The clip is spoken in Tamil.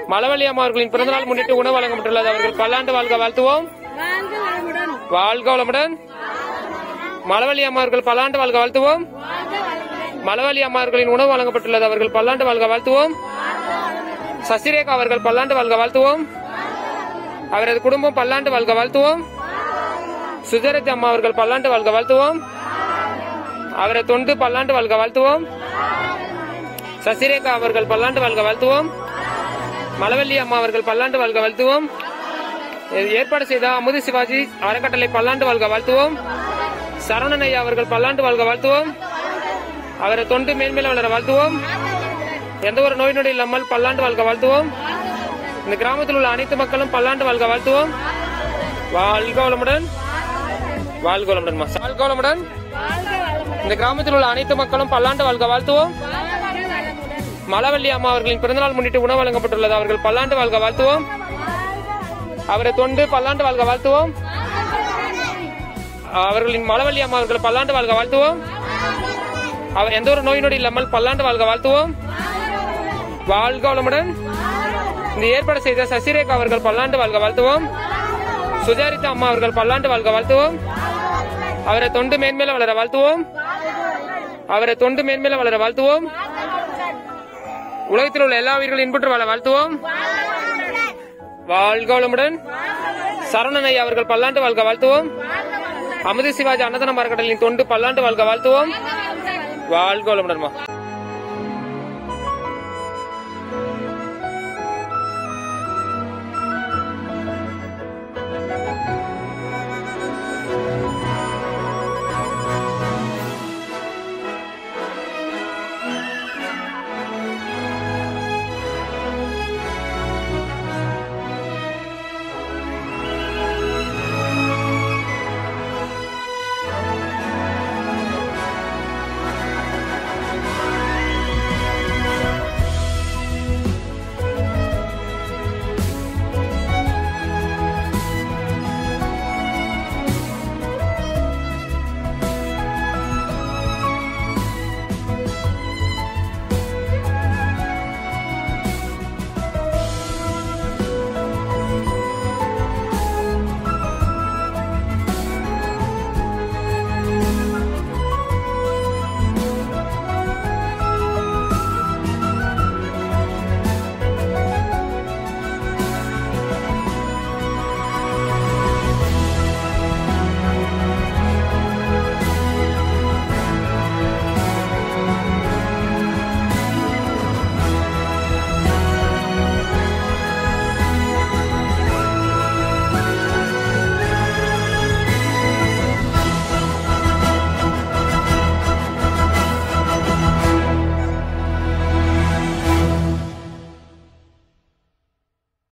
மலவள்ளி அம்மா அவர்களின் பிறந்தநாள் முன்னிட்டு உணவு வழங்கப்பட்டுள்ளது அவர்கள் பல்லாண்டு வாழ்க வாழ்த்துவோம் வாழ்க வளமுடன் வாழ்க வளமுடன் மலவள்ளி அம்மா அவர்கள் பல்லாண்டு வாழ்க வாழ்த்துவோம் மலவள்ளி அம்மா அவர்களின் உணவு வழங்கப்பட்டுள்ளது அவர்கள் பல்லாண்டு வாழ்க வாழ்த்துவோம் சசிரேகா அவர்கள் பல்லாண்டு வாழ்க வாழ்த்துவோம் அவரது குடும்பம் பல்லாண்டு வாழ்க வாழ்த்துவோம் சுஜரத் அம்மா அவர்கள் பல்லாண்டு வாழ்க வாழ்த்துவோம் அவரது தொண்டு பல்லாண்டு வாழ்க வாழ்த்துவோம் சசிரேகா அவர்கள் பல்லாண்டு வாழ்க வாழ்த்துவோம் மலவள்ளி அம்மா அவர்கள் பல்லாண்டு வாழ்க வாழ்த்துவோம் இது ஏற்பாடு செய்த அமுது சிவாஜி அறக்கட்டளை பல்லாண்டு வாழ்க வாழ்த்துவோம் சரவணன் ஐயா அவர்கள் பல்லாண்டு வாழ்க வாழ்த்துவோம் அவரை தொண்டு மேன்மேல வளர வாழ்த்துவோம் எந்த ஒரு நோய் நொடி இல்லாமல் பல்லாண்டு வாழ்க வாழ்த்துவோம் இந்த கிராமத்தில் உள்ள அனைத்து மக்களும் பல்லாண்டு வாழ்க வாழ்த்துவோம் வாழ்க வளமுடன் வாழ்க வளமுடன் வாழ்க வளமுடன் இந்த கிராமத்தில் உள்ள அனைத்து மக்களும் பல்லாண்டு வாழ்க வாழ்த்துவோம் மலவள்ளி அம்மா அவர்களின் பிறந்தநாள் முன்னிட்டு உணவு வழங்கப்பட்டுள்ளது அவர்கள் பல்லாண்டு வாழ்க வாழ்த்துவோம் அவரை தொண்டு பல்லாண்டு வாழ்க வாழ்த்துவோம் அவர்களின் மலவள்ளி அம்மா அவர்கள் பல்லாண்டு வாழ்க வாழ்த்துவோம் அவர் எந்த ஒரு நோய் நொடி இல்லாமல் பல்லாண்டு வாழ்க வாழ்த்துவோம் வாழ்க வளமுடன் இந்த ஏற்பாடு செய்த சசிரேகா அவர்கள் பல்லாண்டு வாழ்க வாழ்த்துவோம் சுஜாரிதா அம்மா அவர்கள் பல்லாண்டு வாழ்க வாழ்த்துவோம் அவரை தொண்டு மேன்மேல வளர வாழ்த்துவோம் அவரை தொண்டு மேன்மேல வளர வாழ்த்துவோம் உலகத்தில் உள்ள எல்லா உயிர்களும் இன்புற்று வாழ வாழ்த்துவோம் வாழ்க வளமுடன் சரவணன் ஐயா அவர்கள் பல்லாண்டு வாழ்க வாழ்த்துவோம் அமுது சிவாஜி அன்னதான மரக்கடலின் தொண்டு பல்லாண்டு வாழ்க வாழ்த்துவோம் வாழ்க வளமுடன்மா